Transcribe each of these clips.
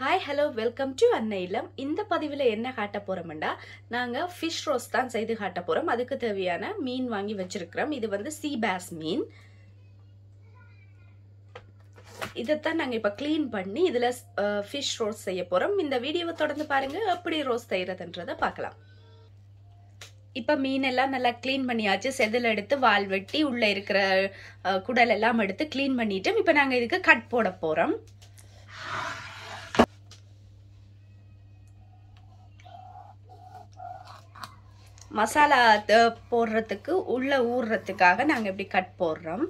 hi hello welcome to அன்னை இல்லம் இந்த பதிவில் என்ன காட்ட போறோம்டா நாங்கள் ஃபிஷ் ரோஸ் தான் செய்து காட்ட போகிறோம் அதுக்கு தேவையான மீன் வாங்கி வச்சிருக்கிறோம் இது வந்து சீ பேஸ் மீன் இதைத்தான் நாங்கள் இப்போ க்ளீன் பண்ணி இதில் ஃபிஷ் ரோஸ் செய்ய போகிறோம் இந்த வீடியோவை தொடர்ந்து பாருங்க எப்படி ரோஸ் செய்கிறதுன்றதை பார்க்கலாம் இப்போ மீன் எல்லாம் நல்லா க்ளீன் பண்ணியாச்சு செதில் எடுத்து வால் வெட்டி உள்ளே இருக்கிற அஹ், குடல் எல்லாம் எடுத்து க்ளீன் பண்ணிட்டோம் இப்போ நாங்கள் இதுக்கு கட் போட போகிறோம் மசாலா த- போடுறதுக்கு உள்ள ஊறுறதுக்காக நாங்கள் இப்படி கட் போடுறோம்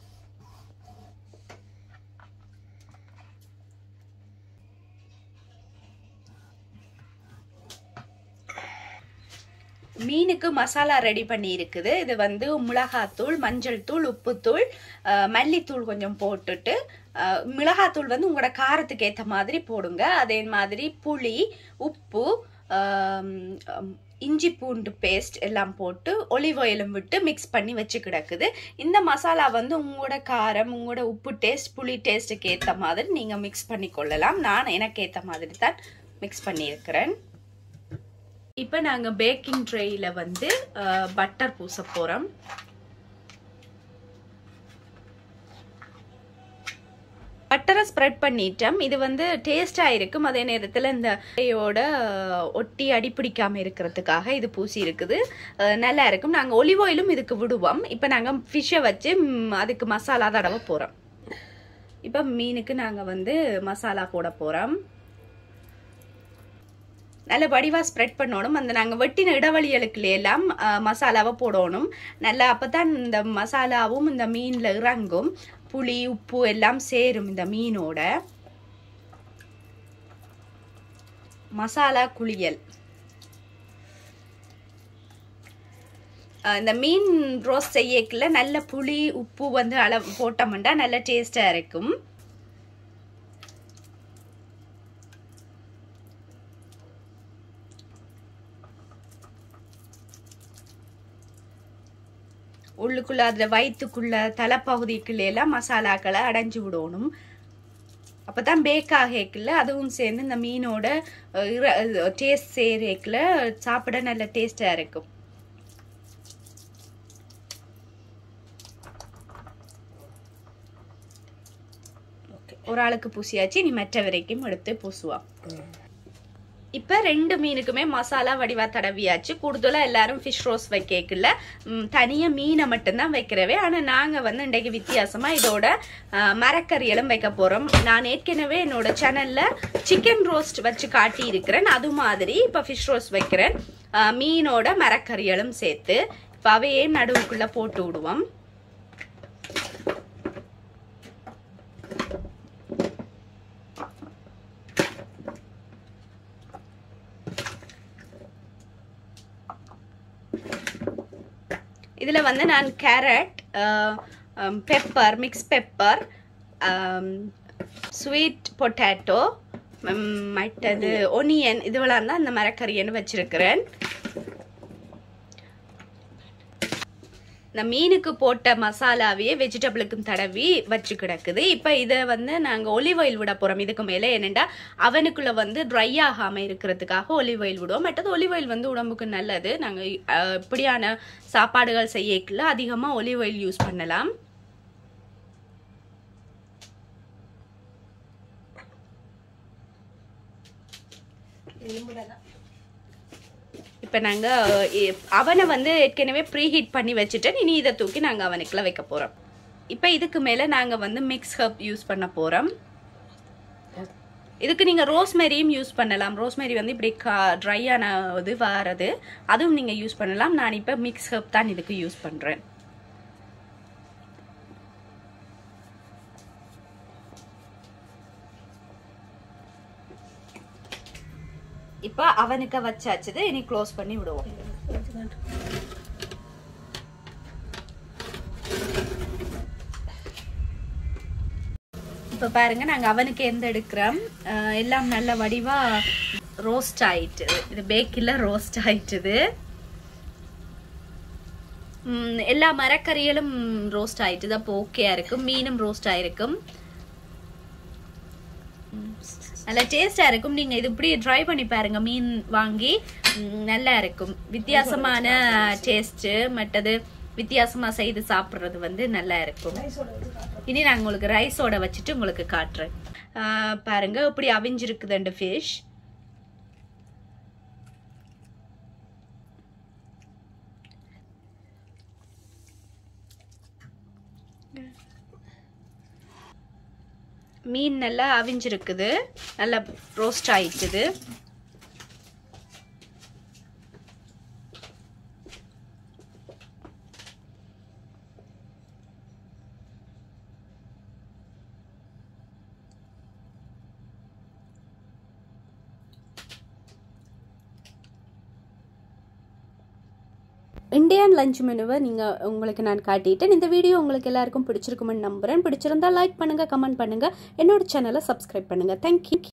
மீனுக்கு மசாலா ரெடி பண்ணி இருக்குது இது வந்து மிளகாத்தூள் மஞ்சள் தூள் உப்புத்தூள் அஹ், மல்லித்தூள் கொஞ்சம் போட்டுட்டு அஹ், மிளகாத்தூள் வந்து உங்களோட காரத்துக்கு ஏற்ற மாதிரி போடுங்க அதே மாதிரி புளி உப்பு ஆம், ஆம், இஞ்சி பூண்டு பேஸ்ட் எல்லாம் போட்டு ஒலிவ் ஆயிலும் விட்டு மிக்ஸ் பண்ணி வச்சு கிடக்குது இந்த மசாலா வந்து உங்களோட காரம் உங்களோட உப்பு டேஸ்ட் புளி டேஸ்ட்டுக்கு ஏற்ற மாதிரி நீங்கள் மிக்ஸ் பண்ணி கொள்ளலாம் நான் எனக்கு ஏற்ற மாதிரி தான் மிக்ஸ் பண்ணியிருக்கிறேன் இப்போ நாங்கள் பேக்கிங் ட்ரேயில் வந்து பட்டர் பூச போகிறோம் பட்டரை ஸ்ப்ரெட் பண்ணிட்டோம் இது வந்து டேஸ்டாக இருக்கும் அதே நேரத்தில் இந்த யோட ஒட்டி அடிப்பிடிக்காமல் இருக்கிறதுக்காக இது பூசி இருக்குது அஹ், நல்லா இருக்கும் நாங்கள் ஒலிவ் ஆயிலும் இதுக்கு விடுவோம் இப்போ நாங்கள் ஃபிஷ்ஷை வச்சு ம், அதுக்கு மசாலா தடவை போகிறோம் இப்போ மீனுக்கு நாங்கள் வந்து மசாலா போட போகிறோம் நல்ல வடிவாக ஸ்ப்ரெட் பண்ணணும் அந்த நாங்கள் வெட்டின இடைவெளிகளுக்குள்ள எல்லாம் அஹ், மசாலாவை போடணும் நல்லா அப்போ தான் இந்த மசாலாவும் இந்த மீனில் இறங்கும் புளி உப்பு எல்லாம் சேரும் இந்த மீனோட மசாலா குளியல் அஹ், இந்த மீன் ரோஸ்ட் செய்யக்குள்ள நல்ல புளி உப்பு வந்து அளவு போட்டோம்னா நல்ல டேஸ்டாக இருக்கும் உள்ளுக்குள்ள அதில் வயிற்றுக்குள்ள தலைப்பகுதிக்குள்ள எல்லாம் மசாலாக்களை அடைஞ்சு விடணும் அப்போ தான் பேக் ஆகேக்கில் அதுவும் சேர்ந்து இந்த மீனோட டேஸ்ட் சேரேக்கில் சாப்பிட நல்ல டேஸ்டாக இருக்கும் ஒரு ஆளுக்கு பூசியாச்சு நீ மற்ற வரைக்கும் எடுத்து பூசுவா இப்போ ரெண்டு மீனுக்குமே மசாலா வடிவா தடவியாச்சு கூடுதலாக எல்லாரும் ஃபிஷ் ரோஸ் வைக்கல தனியாக மீனை மட்டும்தான் வைக்கிறவே ஆனால் நாங்கள் வந்து இன்றைக்கு வித்தியாசமாக இதோட ம், மரக்கறியெல்லாம் வைக்க போகிறோம் நான் ஏற்கனவே என்னோட சேனலில் சிக்கன் ரோஸ்ட் வச்சு காட்டி இருக்கிறேன் அது மாதிரி இப்போ ஃபிஷ் ரோஸ் வைக்கிறேன் அஹ், மீனோட மரக்கறியலும் சேர்த்து இப்போ அவையே நடுவுக்குள்ளே போட்டு விடுவோம் இதில் வந்து நான் carrot pepper mix pepper sweet potato மற்றது ஒனியன் இதுவெல்லாம் தான் இந்த மரக்கறியன்னு வச்சிருக்கிறேன் இந்த மீனுக்கு போட்ட மசாலாவையே வெஜிடபிளுக்கும் தடவி வச்சு கிடக்குது இப்போ இதை வந்து நாங்கள் ஒலிவ் ஆயில் விட போகிறோம் இதுக்கு மேலே என்னென்னா அவனுக்குள்ளே வந்து ட்ரை ஆகாமல் இருக்கிறதுக்காக ஒலிவ் ஆயில் விடுவோம் மற்றது ஒலிவ் ஆயில் வந்து உடம்புக்கு நல்லது நாங்கள் இப்படியான சாப்பாடுகள் செய்யக்குள்ள அதிகமாக ஒலிவ் ஆயில் யூஸ் பண்ணலாம் இப்போ நாங்கள் அவனை வந்து ஏற்கனவே ப்ரீ ஹீட் பண்ணி வச்சுட்டேன் இனி இதை தூக்கி நாங்கள் அவனுக்குள்ள வைக்க போகிறோம் இப்போ இதுக்கு மேலே நாங்கள் வந்து மிக்ஸ் ஹர்ப் யூஸ் பண்ண போகிறோம் இதுக்கு நீங்கள் ரோஸ்மெரியும் யூஸ் பண்ணலாம் ரோஸ்மெரி வந்து இப்படி கா ட்ரையான இது வாரது அதுவும் நீங்கள் யூஸ் பண்ணலாம் நான் இப்போ மிக்ஸ் ஹர்ப் தான் இதுக்கு யூஸ் பண்ணுறேன் இப்போ அவனுக்கு வச்சாச்சுது இனி க்ளோஸ் பண்ணி விடுவோம் இப்போ பாருங்க நாங்கள் அவனுக்கு எந்த எடுக்கிறோம் அஹ் எல்லாம் நல்ல வடிவா ரோஸ்ட் ஆயிட்டுது இது பேக்கில் ரோஸ்ட் ஆயிட்டுது ம், எல்லா மரக்கறிகளும் ரோஸ்ட் ஆயிட்டுது அப்போ ஓகேயா இருக்கும் மீனும் ரோஸ்ட் ஆயிருக்கும் ம், நல்லா டேஸ்டா இருக்கும் நீங்க இது இப்படி ட்ரை பண்ணி பாருங்க மீன் வாங்கி ம், நல்லா இருக்கும் வித்தியாசமான டேஸ்ட் மற்றது வித்தியாசமா செய்து சாப்பிடுறது வந்து நல்லா இருக்கும் இனி நான் உங்களுக்கு ரைஸோட வச்சுட்டு உங்களுக்கு காட்டுறேன் ஆ, பாருங்க இப்படி அவிஞ்சிருக்குது அந்த ஃபிஷ் மீன் நல்லா அவிஞ்சிருக்குது நல்லா ரோஸ்ட் ஆயிட்டுது இந்தியன் லஞ்ச் மெனுவை நீங்கள் உங்களுக்கு நான் காட்டிட்டேன் இந்த வீடியோ உங்களுக்கு எல்லாருக்கும் பிடிச்சிருக்குமென்னு நம்புகிறேன் பிடிச்சிருந்தா லைக் பண்ணுங்கள் கமெண்ட் பண்ணுங்கள் என்னோட சேனலை சப்ஸ்கிரைப் பண்ணுங்கள் தேங்க்யூ